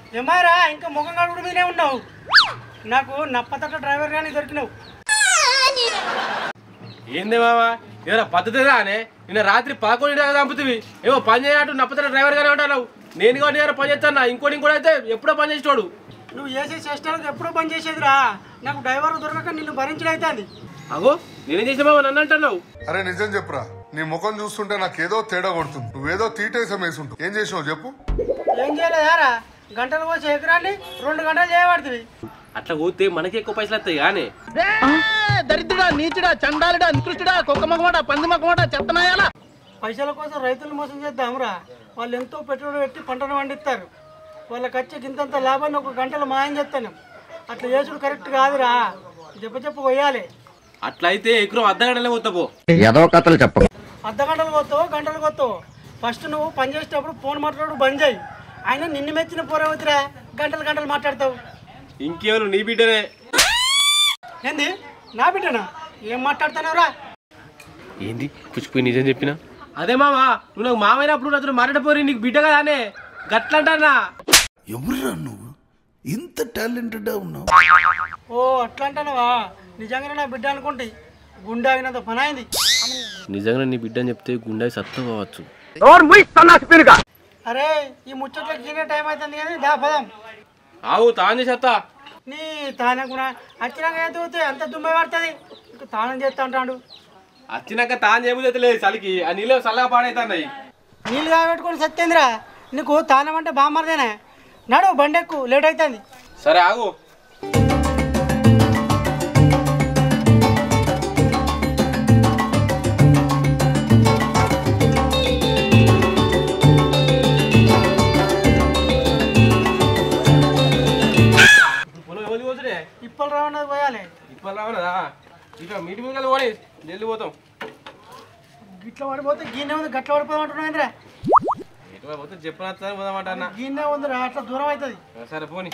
ఏమారా ఇంకా ముఖం కడుగుడు మీదనే ఉన్నావు నాకు నప్పతట్ట డ్రైవర్ కానీ దొరికినావు ఏంది మావా ఏదైనా పద్ధతి రానే నిన్న రాత్రి పదకొండు దాకా చంపుతుంది ఏమో పని చేయనట్టు నప్పతల డ్రైవర్ గానే ఉంటావు నేను కూడా నేను పని చేస్తాను ఇంకోటి ఇంకోటి అయితే ఎప్పుడో పని చేసేటోడు నువ్వు చేసే చేష్టాలకు ఎప్పుడో పని చేసేదిరా నాకు డ్రైవర్ దొరకక నిన్ను భరించడం అవుతుంది అగో నేనేం చేసా మావా నన్ను అంటున్నావు అరే నిజం చెప్పురా నీ ముఖం చూస్తుంటే నాకేదో తేడా కొడుతుంది నువ్వేదో తీటేసం వేసుంటావు ఏం చేసినావు చెప్పు ఏం చేయలేదారా గంటలు పోసి ఎకరాన్ని రెండు గంటలు చేయబడుతుంది అట్లా పోతే మనకి ఎక్కువ పైసలు వస్తాయి కానీ దరిద్రుడా నీచుడా చండాలుడా నికృష్టుడా కుక్క మగమాట పంది మగమాట చెత్తనాయాలా పైసల కోసం రైతులు మోసం చేద్దాంరా వాళ్ళు ఎంతో పెట్టుబడి పెట్టి పంటను పండిస్తారు వాళ్ళకి వచ్చే ఇంతంత లాభాన్ని ఒక గంటలో మాయం చేస్తాను అట్లా చేసుడు కరెక్ట్ కాదురా చెప్ప చెప్ప కొయ్యాలి అట్లా అయితే ఎకరం అర్ధ గంటలే పోతా పో ఏదో కథలు చెప్పకు అర్ధ గంటలు కొత్తావు గంటలు కొత్తావు ఫస్ట్ నువ్వు పని చేసేటప్పుడు ఫోన్ మాట్లాడు బంద్ చేయి ఆయన నిన్ను మెచ్చిన పోరవతిరా గంటలు గంటలు మాట్లాడతావు ఇంకేమో నీ బిడ్డనే ఏంది నా బిడ్డనా ఏం మాట్లాడుతున్నావురా ఏంది పుచ్చిపోయి నిజం చెప్పినా అదే మావా నువ్వు నాకు మామైనప్పుడు అతను మాట్లాడపోరి నీకు బిడ్డ కదా అనే గట్లంటానా ఎవరురా నువ్వు ఇంత టాలెంటెడ్ ఉన్నావు ఓ అట్లా అంటానవా నిజంగానే నా బిడ్డ అనుకుంటే గుండె ఆగినంత పని అయింది నిజంగా నీ బిడ్డ అని చెప్తే గుండె సత్తు కావచ్చు అరే ఈ ముచ్చట్లకి తినే టైం అవుతుంది కానీ దా పదం ఆవు తాను చేసేస్తా నీ తానే కూడా వచ్చినాక ఎదుగుతే అంత దుమ్మె పడుతుంది ఇంకా తానం చేస్తా అంటాడు వచ్చినాక తాను చేయబుద్ధి లేదు చలికి ఆ నీళ్ళు చల్లగా పాడైతున్నాయి నీళ్ళు కాబెట్టుకొని సత్యేంద్ర నీకు తానం అంటే బామ్మర్దేనే నడు బండెక్కు లేట్ అవుతుంది సరే ఆగు పొలం ఎవరిది పోతుడే ఇప్పలు రావన్నది పోయాలి ఇప్పుడు రావనదా ఇక మీటి మీద పోనీ జల్ది పోతాం గిట్ల పడిపోతే గిన్నె ఉంది గట్ల పడిపోదాం అంటున్నావు ఇటు పోతే చెప్పిన పోదామంట అన్న గిన్నె ఉంది రా అట్లా దూరం అవుతుంది సరే పోనీ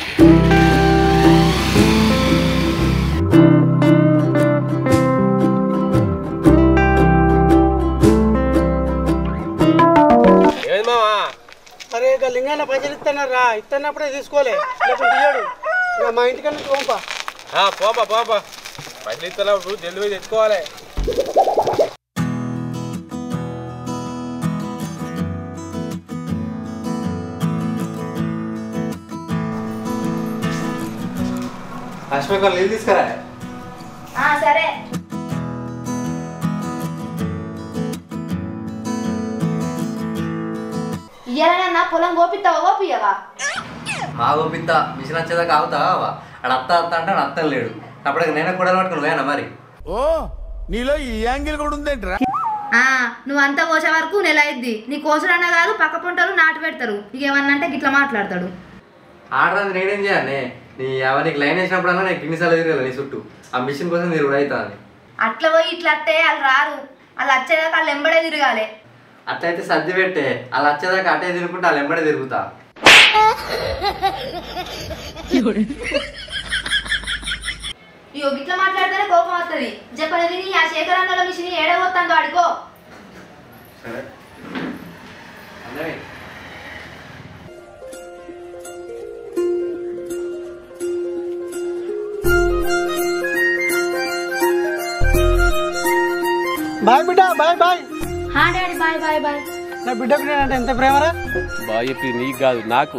ఏమైంది మావా అరే ఇక లింగాన్న పైసలు ఇస్తున్నారు రా ఇస్తున్నప్పుడే తీసుకోలే లేకుంటే ఇయ్యడు ఇక మా ఇంటికన్నా పంపా ఆ, పోపా పోపా పైసలు ఇస్తున్నప్పుడు జల్ది పోయి తెచ్చుకోవాలి లక్ష్మీ నీళ్ళు తీసుకురా సరే ఇయ్యాలన్నా పొలం గోపిస్తావా గోపియవా మా గోపిత్త మిషన్ వచ్చేదాకా ఆగుతావా ఆడ అత్త అత్త అంటే ఆడ అత్త లేడు అప్పటికి నేనే కూడా పట్టుకుని పోయానా మరి ఓ నీలో ఈ యాంగిల్ కూడా ఉందేంట్రా ఆ, నువ్వు అంతా కోసే వరకు నెల అయింది నీ కోసడన్నా కాదు పక్క పొంటలు నాటు పెడతారు నీకు ఏమన్నా అంటే గిట్లా మాట్లాడతాడు ఆడరాదు నేనేం చేయాలి నీ అవన్నీ లైన్ వేసినప్పుడన్నా నేను గిన్నిసార్లు తిరగాలి నీ చుట్టూ ఆ మిషన్ కోసం తిరుగుడు అవుతుంది అట్లా పోయి ఇట్లా అత్తే వాళ్ళు రారు వాళ్ళు వచ్చేదాకా వాళ్ళు ఎంబడే తిరగాలి అట్లయితే సర్ది పెట్టే అలా వచ్చేదాకా అటే తిరుగుకుంటే వాళ్ళు ఎంబడే తిరుగుతా ఇగో గిట్లా మాట్లాడితేనే కోపం వస్తుంది చెప్పని విని ఆ శేఖరాన్నల మిషన్ ఏడవద్దందో అడుకో సరే అన్నయ్య బాయ్ బిడ్డ బాయ్ బాయ్ హా డాడీ బాయ్ బాయ్ బాయ్ నా బిడ్డకు నేనంటే ఎంత ప్రేమరా బాగా చెప్పి నీకు కాదు నాకు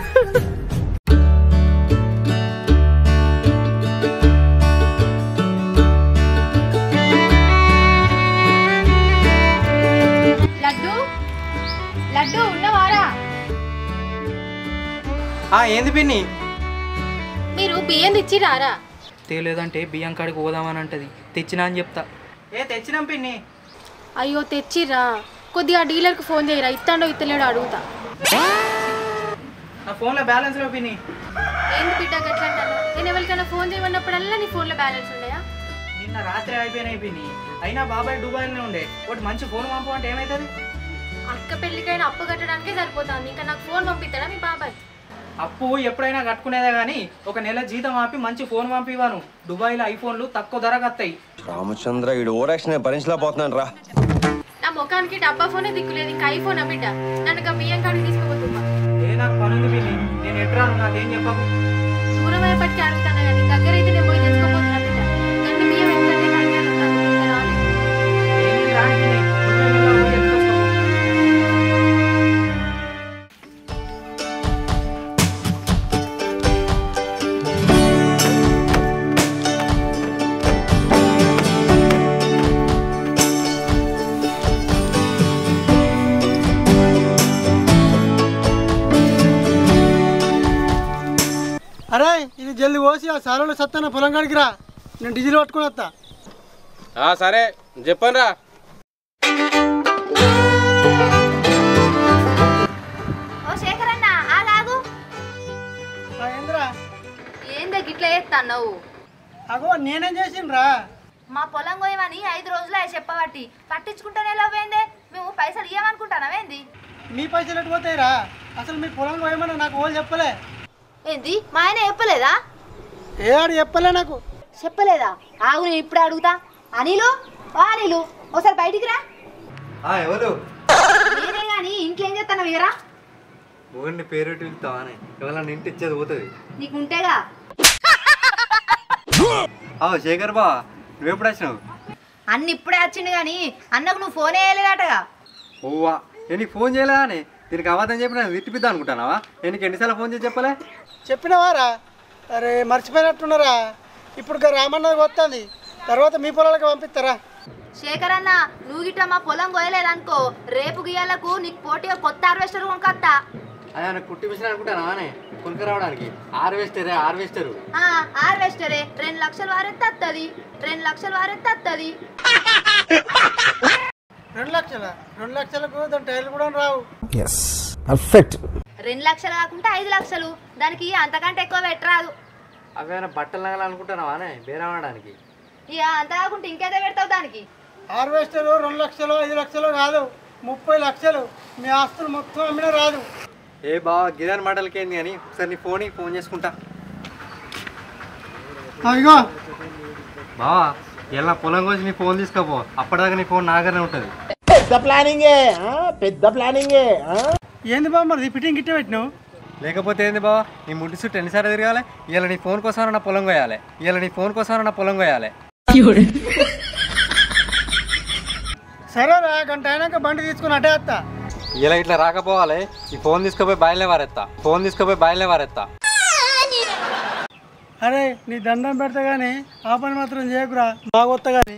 లడ్డు లడ్డు ఉన్నవారా ఏంది పిన్ని మీరు బియ్యం తెచ్చిరారా తేలేదంటే బియ్యం కాడికి పోదామని అంటది తెచ్చినా అని చెప్తా ఏ తెచ్చినాం పిన్ని అయ్యో తెచ్చిర్రా కొద్దిగా డీలర్కి ఫోన్ చేయరా ఇస్తాడో ఇత్తలేడో అడుగుతా నా ఫోన్లో బ్యాలెన్స్ లో పిన్ని ఏంది బిడ్డ గట్లా అంటాను నేను ఎవరికైనా ఫోన్ చేయమన్నప్పుడల్లా నీ ఫోన్లో బ్యాలెన్స్ ఉన్నాయా నిన్న రాత్రి అయిపోయినాయి పిన్ని అయినా బాబాయ్ దుబాయ్లోనే ఉండే ఒకటి మంచి ఫోన్ పంపు అంటే ఏమవుతుంది అక్క పెళ్ళికైనా అప్పు కట్టడానికే సరిపోతుంది ఇంకా నాకు ఫోన్ పంపిస్తాడా మీ బాబాయ్ అప్పు ఎప్పుడైనా కట్టుకునేదే కానీ ఒక నెల జీతం ఆపి మంచి ఫోన్ పంపివాను దుబాయ్లో ఐఫోన్లు తక్కువ ధరకు వస్తాయి రామచంద్ర ఈడు ఓరాక్షన్ భరించలేకపోతున్నాను రా నా ముఖానికి డబ్బా ఫోనే దిక్కులేదు ఇంకా ఐఫోన్ బిడ్డ నన్ను ఇంకా బియ్యం కాడికి తీసుకుపోతున్నా ఏ నాకు పని ఉంది పిన్ని నేను ఎట్రాను నాకేం చెప్పకు దూరం అయ్యేపటికి అడుగుతాను కానీ దగ్గర అయితే నేను పోయి తెచ్చుకోపోతున్నా బిడ్డ గంట బియ్యం ఎట్లంటే కడిగాను రాలేదు ఏమీ రాని పిన్ని కొంచెం మెల్లగా పోయి ఎత్తుకొచ్చుకో. అరే ఇది జల్ది పోసి ఆ సాలలో సత్తాన పొలం కాడికి రా నేను డీజిల్ పట్టుకుని వస్తా ఆ సరే చెప్పను రా ఓ శేఖర్ అన్న ఆగాగు ఆ, ఏందిరా ఏందే గిట్ల చేస్తావు అగో నేనేం చేసిండ్రా మా పొలం కోయమని ఐదు రోజులు అవి చెప్పబట్టి పట్టించుకుంటానే లేవేందే మేము పైసలు ఇవ్వమనుకుంటానవేంది మీ పైసలు ఎటు పోతాయిరా అసలు మీ పొలం పోయమని నాకు ఓళ్ళు చెప్పలే ఏంది మా ఆయన చెప్పలేదా ఏ ఆడు చెప్పలే నాకు చెప్పలేదా ఆగు నేను ఇప్పుడే అడుగుతా అనిలు ఓ అనిలు ఒకసారి బయటికి రా ఆ, ఎవరు నేనే గాని ఇంట్లో ఏం చేస్తాను వీరా ఊరిని పేరు పిలుస్తావానే ఎవరన్నా ఇంటి ఇచ్చేది పోతుంది నీకు ఉంటేగా ఆ శేఖర్ బా నువ్వెప్పుడు వచ్చినావు అన్ని ఇప్పుడే వచ్చిండు కానీ అన్నకు నువ్వు ఫోన్ వేయలేదటగా ఓవా నేను నీకు ఫోన్ చేయలేదా అని దీనికి అబద్ధం చెప్పిన తిట్టిపిద్దా అనుకుంటానావా నేను నీకు ఎన్నిసార్లు ఫోన్ చేసి చెప్పలే చెప్పినవారా అరే మర్చిపోయినట్టున్నారా ఇప్పుడు గా రామన్నది వస్తుంది తర్వాత మీ పొలాలకు పంపిస్తారా శేఖర్ అన్న నువ్వు గిట్ట మా పొలం కోయలేదనుకో రేపు గియ్యాలకు నీకు పోటీగా కొత్త హార్వెస్టర్ కొనుకొత్తా అదే నాకు కుట్టి మిషన్ అనుకుంటానా అని కొనుక్క రావడానికి హార్వెస్టరే హార్వెస్టరు ఆ, హార్వెస్టరే రెండు లక్షలు వారెత్తే వస్తుంది రెండు లక్షలు వారెత్తే వస్తుంది రెండు లక్షల రెండు లక్షలకు దాని టైర్లు కూడా రావు రెండు లక్షలు కాకుండా ఐదు లక్షలు దానికి అంతకంటే ఎక్కువ పెట్టరాదు అవేమైనా బట్టలు నగలు అనుకుంటున్నావా అని బేరం ఆడడానికి ఇక అంత కాకుండా ఇంకేదో పెడతావు దానికి హార్వెస్టర్ రెండు లక్షలు ఐదు లక్షలు కాదు ముప్పై లక్షలు మీ ఆస్తులు మొత్తం అమ్మినా రాదు ఏ బావ గిదాని మాటలకి ఏంది అని ఒకసారి నీ ఫోన్ ఫోన్ చేసుకుంటా అయ్యో బావా ఇలా పొలం కోసం నీ ఫోన్ తీసుకోపో అప్పటిదాకా నీ ఫోన్ నాగానే ఉంటుంది ఏంది బాబు మరి ఫిట్టింగ్ గిట్ట పెట్టినావు లేకపోతే ఏంది బావా నీ ముడ్డి చుట్టూ ఎన్నిసార్లు తిరగాలి ఇలా నీ ఫోన్ కోసం నా పొలం కొయ్యాలి ఇలా నీ ఫోన్ కోసం నా పొలం కొయ్యాలి సరేరా గంట అయినాక బండి తీసుకుని అటే వస్తా ఇలా ఇట్లా రాకపోవాలి ఈ ఫోన్ తీసుకుపోయి బాయిలే వారెత్తా ఫోన్ తీసుకుపోయి బాయిలే వారెత్తా అరే నీ దండం పెడతా కానీ ఆ పని మాత్రం చేయకురా బాగొత్త కానీ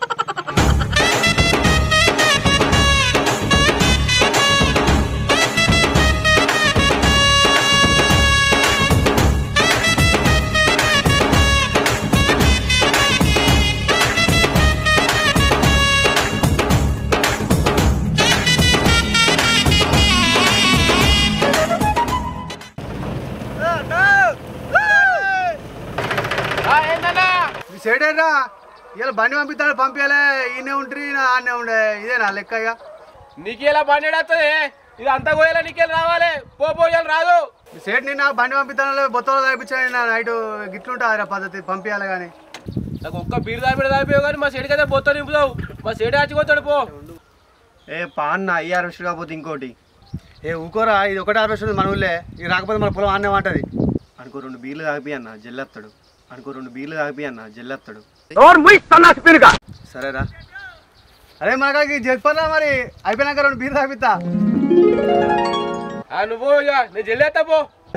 సేడేరా ఇలా బండి పంపిస్తాడు పంపించాలి ఈయనే ఉంటుంది ఆడనే ఉండే ఇదేనా లెక్క ఇక నీకేలా బండి వస్తుంది ఇది అంతా పోయేలా నీకేలా రావాలి పో పోయాలి రాదు సేట్ నిన్న బండి పంపిస్తాను బొత్తలో తాపించాను నా నైట్ గిట్లుంటుంది పద్ధతి పంపించాలి కానీ నాకు ఒక్క బీరు దాపి దాపిపోయావు కానీ మా సైడ్కి అయితే బొత్త నింపుతావు మా సైడ్ ఆచిపోతాడు పో ఏ పాన్న ఈ హార్వెస్టర్ కాకపోతే ఇంకోటి ఏ ఊకోరా ఇది ఒకటి హార్వెస్టర్ మన ఊళ్ళే ఇది రాకపోతే మన పొలం ఆడనే ఉంటుంది అనుకో రెండు బీర్లు తాగిపి అన్న జల్లెత్తాడు అనుకో రెండు బీర్లు తాగిపి అన్న జల్లెత్తాడు సరేరా అరే మనకి జగపన్నా మరి అయిపోయినాక రెండు బీర్లు తాగిపిస్తా ఆ నువ్వు ఇక నేను జల్లేస్తా పో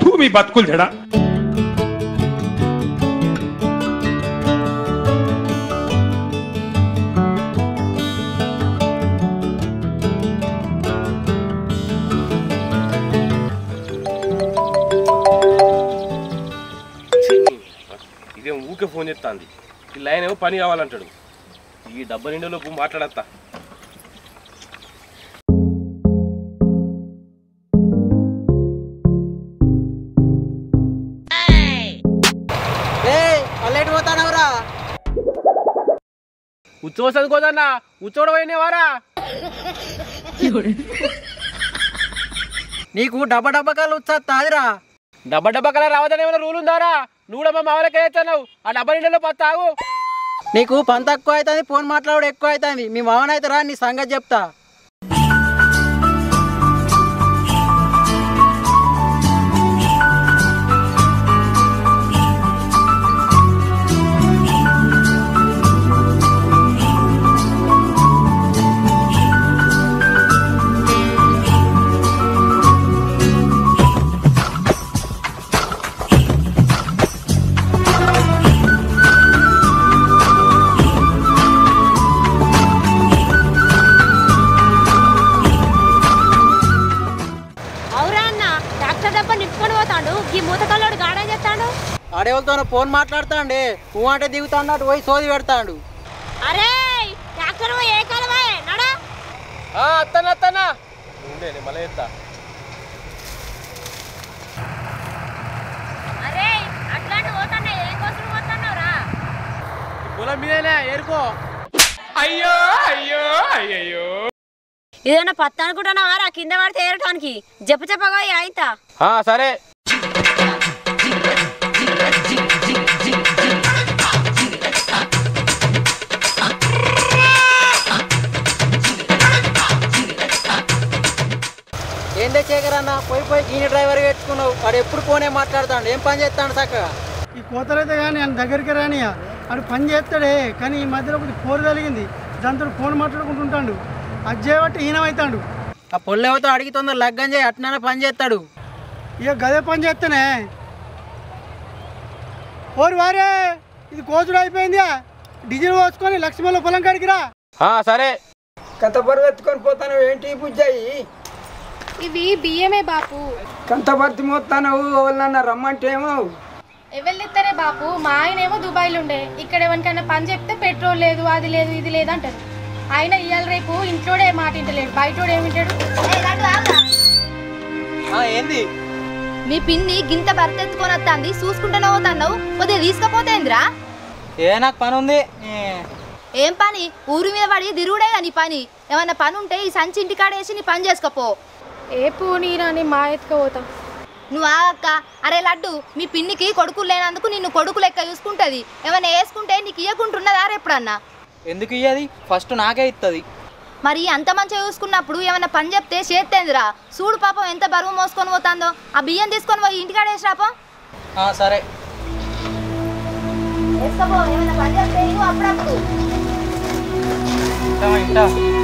ఇదేం ఊకే ఫోన్ చేస్తాంది ఈ లైన్ ఏమో పని కావాలంటాడు ఈ డబ్బా నిండులోపు మాట్లాడత్తా ఉత్సవ చదువుకోదన్నా ఉత్సవం పోయినవారా నీకు డబ్బా డబ్బకాలు వచ్చాదిరా డబ్బా డబ్బా కలర్ రావద్దని ఏమైనా రూల్ ఉందారా నువ్వు కూడా మా మామలకే వేస్తున్నావు ఆ డబ్బా నిండులో పత్తాగు నీకు పని తక్కువ అవుతుంది ఫోన్ మాట్లాడు ఎక్కువ అవుతుంది మీ మామనైతే రా నీ సంగతి చెప్తా మూతకల్లోడు గాడా చేస్తాడు ఆడేవాళ్ళతో ఫోన్ మాట్లాడతాండి నువ్వు అంటే దిగుతాడు అటు పోయి సోది పెడతాడు అరే అక్కడ ఏ కలవా నడా అత్తనా అత్తనా ఉండే నేను మళ్ళీ చెప్తా అరే అట్లాంటి పోతాన్నా ఏం కోసం పోతున్నావురా పొలం మీదేనే ఏరుకో ఇదేమన్నా పత్త అనుకుంటున్నావా రా కింద పడితే ఏరటానికి చెప్ప చెప్పగా ఆయిత ఆ, సరే ఏం తెచ్చేకరన్నా పోయి పోయి ఈయన డ్రైవర్ పెట్టుకున్నావు వాడు ఎప్పుడు ఫోనే మాట్లాడతాడు ఏం పని చేస్తాడు చక్కగా ఈ కోతలైతే కానీ ఆయన దగ్గరికి రాని ఆడు పని చేస్తాడే కానీ ఈ మధ్యలో ఒకటి పోరు కలిగింది దాంతో ఫోన్ మాట్లాడుకుంటుంటాడు అది చేయబట్టి హీనమవుతాడు ఆ పొల్లెవతో అడిగి తొందర లగ్గం చేయి అట్లనే పని చేస్తాడు ఇక గదే పని చేస్తేనే ఓరి వారే ఇది కోచుడు అయిపోయిందా డీజిల్ పోసుకొని లక్ష్మీలో పొలం కాడికి రా ఆ, సరే కంత బరువు ఎత్తుకొని పోతాను ఏంటి బుజ్జాయి ఇవి బియ్యమే బాపు కంత బర్తి మోస్తాను వాళ్ళన్న రమ్మంటే ఏమో ఎవరిస్తారే బాపు మా ఆయన ఏమో దుబాయ్లో ఉండే ఇక్కడ ఎవరికైనా పని చెప్తే పెట్రోల్ లేదు అది లేదు ఇది లేదు అంటారు ఆయన ఇవాళ రేపు ఇంట్లోడే మాట వింటలేడు బయటోడు ఏమి వింటాడు ఏంది మీ పిన్ని గింత భర్త ఎత్తుకొని వస్తాంది చూసుకుంటూనే పోతాన్నావు కొద్దిగా తీసుకపోతేందిరా ఏ నాకు పని ఉంది ఏం పని ఊరి మీద పడి దిరుగుడేగా నీ పని ఏమన్నా పని ఉంటే ఈ సంచి ఇంటికాడ వేసి నీ పని చేసుకోపో ఏ పూనీరా అని మా ఎత్తుకపోతాం నువ్వు ఆగక్క అరే లడ్డు మీ పిన్నికి కొడుకులు లేనందుకు నిన్ను కొడుకు లెక్క చూసుకుంటది ఏమైనా వేసుకుంటే నీకు ఇయ్యకుంటున్నదా ఎప్పుడన్నా ఎందుకు ఇయ్యది ఫస్ట్ నాకే ఇస్తుంది మరి అంత మంచిగా చూసుకున్నప్పుడు ఏమైనా పని చెప్తే చేత్తేందిరా చూడు పాపం ఎంత బరువు మోసుకొని పోతాందో ఆ బియ్యం తీసుకొని పోయి ఇంటికాడ వేసి రాపో సరే వేసుకోపో ఏమైనా పని చెప్తే ఇవ్వు అప్పుడప్పుడు ఇంటా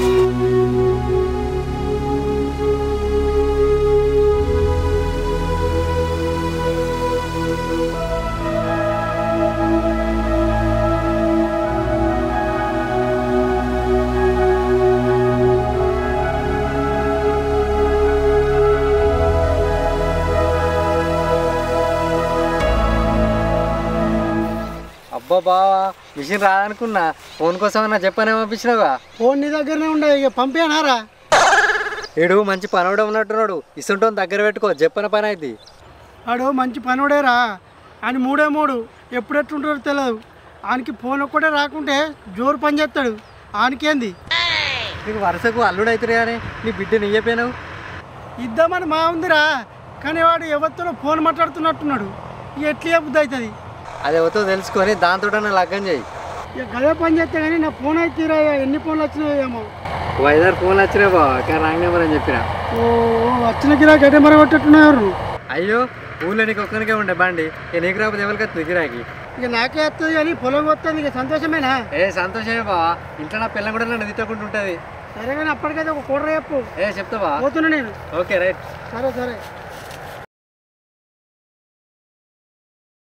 అబ్బా బావా మిషన్ రాదనుకున్నా ఫోన్ కోసం అన్నా చెప్పనే పంపించినావుగా ఫోన్ నీ దగ్గరనే ఉండే ఇక పంపేనారా ఏడు మంచి పనవడం ఉన్నట్టున్నాడు ఇస్తుంటాం దగ్గర పెట్టుకో చెప్పన పని అయింది వాడు మంచి పనుడేరా ఆయన మూడే మూడు ఎప్పుడు ఎట్లుంటారో తెలియదు ఆయనకి ఫోన్ ఒక్కటే రాకుంటే జోరు పని చేస్తాడు ఆయనకేంది నీకు వరుసకు అల్లుడు అవుతుంది కానీ నీ బిడ్డ నెయ్యపోయినావు ఇద్దామని మా ఉందిరా కానీ వాడు ఎవరితోనో ఫోన్ మాట్లాడుతున్నట్టున్నాడు ఇక ఎట్లా బుద్ధి అవుతుంది అది ఎవరితో తెలుసుకొని దాంతో లగ్గం చేయి ఇక గదే పని చేస్తే కానీ నా ఫోన్ అయితే తీరా ఎన్ని ఫోన్లు వచ్చినాయో ఏమో ఓ ఐదారు ఫోన్లు వచ్చినాయి బావ కానీ రాంగ్ నెంబర్ అని చెప్పిన ఓ ఓ, వచ్చిన గిరా గడ్డ మర కొట్టున్నారు అయ్యో ఊళ్ళో నీకు ఒక్కరికే ఉండే బండి ఇక నీకు రాకపోతే ఎవరికి వస్తుంది గిరాకి ఇక నాకే వస్తుంది కానీ పొలం వస్తుంది ఇక సంతోషమేనా ఏ సంతోషమే బావా ఇంట్లో నా పిల్లని కూడా నన్ను తిట్టకుండా ఉంటుంది సరే కానీ అప్పటికైతే ఒక కూడర చెప్పు ఏ చెప్తావా పోతున్నా నేను ఓకే రైట్ సరే సరే